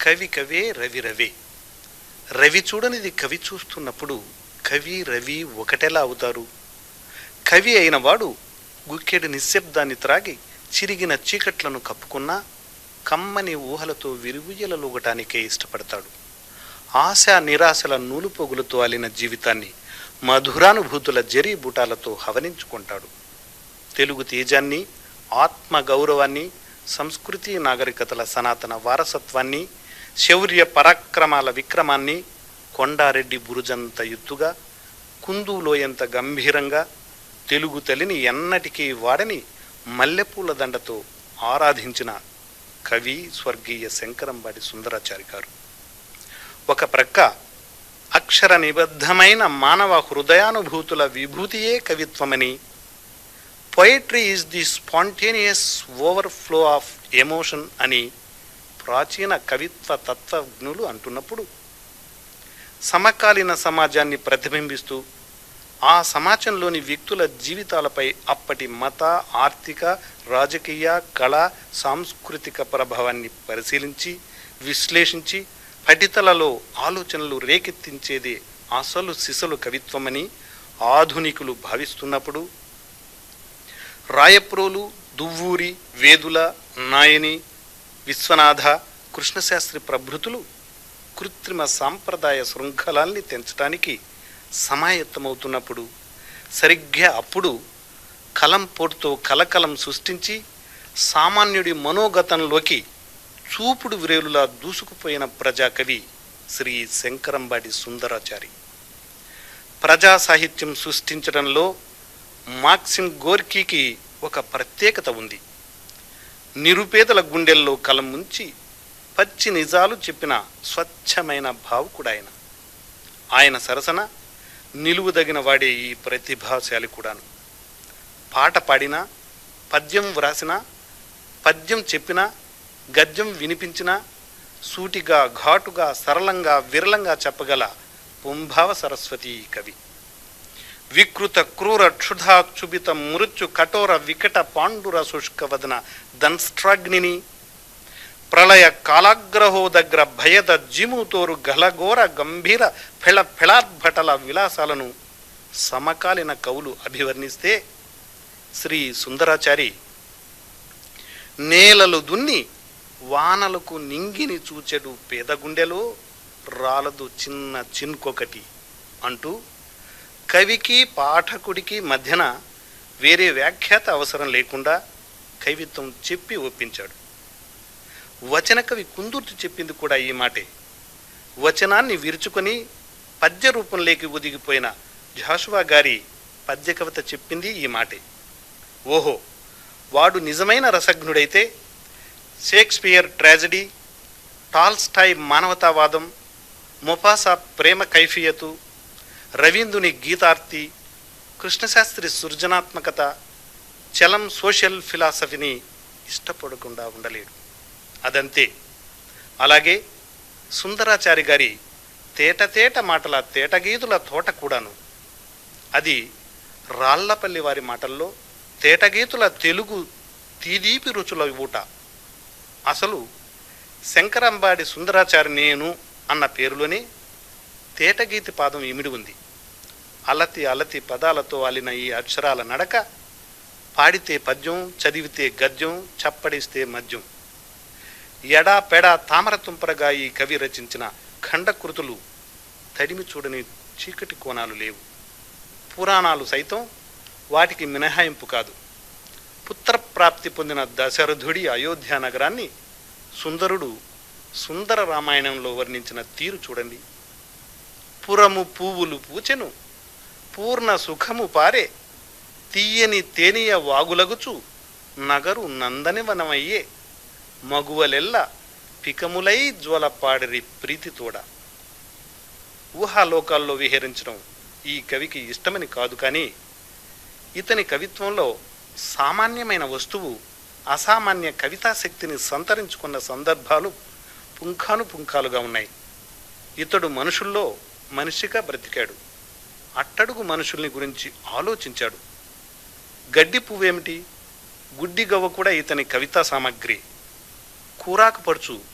కవి కవే రవి రవే రవి చూడనిది కవి చూస్తున్నప్పుడు కవి రవి ఒకటెలా అవుతారు కవి అయిన వాడు గుక్కెడు నిశ్శబ్దాన్ని త్రాగి చిరిగిన చీకట్లను కప్పుకున్నా కమ్మని ఊహలతో విరుగుయలలోగటానికే ఇష్టపడతాడు ఆశ నిరాశల నూలుపోగులతో అలిన జీవితాన్ని మధురానుభూతుల జరీ బుటాలతో హవనించుకుంటాడు తెలుగు తేజాన్ని ఆత్మ గౌరవాన్ని సంస్కృతి నాగరికతల సనాతన వారసత్వాన్ని శౌర్య పరాక్రమాల విక్రమాన్ని కొండారెడ్డి బురుజంత ఎత్తుగా కుందులోయంత గంభీరంగా తెలుగు తల్లిని ఎన్నటికీ వాడని మల్లెపూల దండతో ఆరాధించిన కవి స్వర్గీయ శంకరంబాడి సుందరాచారి గారు ఒక ప్రక్క అక్షర నిబద్ధమైన మానవ హృదయానుభూతుల విభూతియే కవిత్వమని poetry is the spontaneous overflow of emotion అని ప్రాచీన కవిత్వ తత్వజ్ఞులు అంటున్నప్పుడు సమకాలీన సమాజాన్ని ప్రతిబింబిస్తూ ఆ సమాజంలోని వ్యక్తుల జీవితాలపై అప్పటి మత ఆర్థిక రాజకీయ కళ సాంస్కృతిక ప్రభావాన్ని పరిశీలించి విశ్లేషించి పఠితలలో ఆలోచనలు రేకెత్తించేదే అసలు సిసలు కవిత్వమని ఆధునికులు భావిస్తున్నప్పుడు రాయప్రోలు దువ్వూరి వేదుల నాయని విశ్వనాథ కృష్ణశాస్త్రి ప్రభృతులు కృత్రిమ సాంప్రదాయ శృంఖలాల్ని తెంచడానికి సమాయత్తమవుతున్నప్పుడు సరిగ్గా అప్పుడు కలం పోటుతో కలకలం సృష్టించి సామాన్యుడి మనోగతంలోకి చూపుడు విరేలులా దూసుకుపోయిన ప్రజాకవి శ్రీ శంకరంబాడి సుందరాచారి ప్రజా సాహిత్యం సృష్టించడంలో మాక్సిమ్ గోర్కీకి ఒక ప్రత్యేకత ఉంది నిరుపేదల గుండెల్లో కలం ముంచి పచ్చి నిజాలు చెప్పిన స్వచ్ఛమైన భావుకుడాయన ఆయన సరసన నిలువుదగిన వాడే ఈ ప్రతిభాశాలి కూడాను పాట పాడినా పద్యం వ్రాసినా పద్యం చెప్పినా గద్యం వినిపించినా సూటిగా ఘాటుగా సరళంగా విరళంగా చెప్పగల పుంభావ సరస్వతి ఈ కవి వికృత క్రూర క్షుధాక్షుభిత మృత్యు కఠోర వికట పాండుర శుష్క వదన దన్స్ట్రాగ్నిని ప్రళయ కాలాగ్రహో దగ్గర భయద జిముతోరు గలఘోర గంభీర ఫెళ ఫెళార్భటల విలాసాలను సమకాలీన కవులు అభివర్ణిస్తే శ్రీ సుందరాచారి నేలలు దున్ని వానలకు నింగిని చూచెడు పేదగుండెలో రాలదు చిన్న చిన్కొకటి అంటూ కవికి పాఠకుడికి మధ్యన వేరే వ్యాఖ్యాత అవసరం లేకుండా కవిత్వం చెప్పి ఒప్పించాడు వచన కవి కుందుర్తి చెప్పింది కూడా ఈ మాటే వచనాన్ని విరుచుకొని పద్య రూపంలోకి ఒదిగిపోయిన జాషువా గారి పద్య కవిత చెప్పింది ఈ మాటే ఓహో వాడు నిజమైన రసజ్ఞుడైతే షేక్స్పియర్ ట్రాజడీ టాల్స్టాయ్ మానవతావాదం మొఫాసా ప్రేమ కైఫియతు రవీంద్రుని గీతార్తి కృష్ణశాస్త్రి సృజనాత్మకత చలం సోషల్ ఫిలాసఫీని ఇష్టపడకుండా ఉండలేడు అదంతే అలాగే సుందరాచారి గారి తేట తేట మాటల తేటగీతుల తోట కూడాను అది రాళ్లపల్లి వారి మాటల్లో తేటగీతుల తెలుగు తీదీపి రుచుల ఊట అసలు శంకరంబాడి సుందరాచారి నేను అన్న పేరులోనే తేటగీతి పాదం ఇమిడి ఉంది అలతి అలతి పదాలతో అలిన ఈ అక్షరాల నడక పాడితే పద్యం చదివితే గద్యం చప్పడిస్తే మద్యం ఎడా పెడా తామర తుంపరగా ఈ కవి రచించిన ఖండకృతులు తడిమి చూడని చీకటి కోణాలు లేవు పురాణాలు సైతం వాటికి మినహాయింపు కాదు పుత్రప్రాప్తి పొందిన దశరథుడి అయోధ్య నగరాన్ని సుందరుడు సుందర రామాయణంలో వర్ణించిన తీరు చూడండి పురము పువ్వులు పూచెను పూర్ణ సుఖము పారే తీయని తేనియ వాగులగుచు నగరు నందనివనమయ్యే మగువలెల్ల పికములై జ్వలపాడిరి ప్రీతితోడ ఊహాలోకాల్లో విహరించడం ఈ కవికి ఇష్టమని కాదు కానీ ఇతని కవిత్వంలో సామాన్యమైన వస్తువు అసామాన్య కవితా శక్తిని సంతరించుకున్న సందర్భాలు పుంఖాను పుంఖాలుగా ఉన్నాయి ఇతడు మనుషుల్లో మనిషిగా బ్రతికాడు అట్టడుగు మనుషుల్ని గురించి ఆలోచించాడు గడ్డి పువ్వేమిటి గుడ్డి గవ్వ కూడా ఇతని కవితా సామగ్రి కూరాకు పడుచు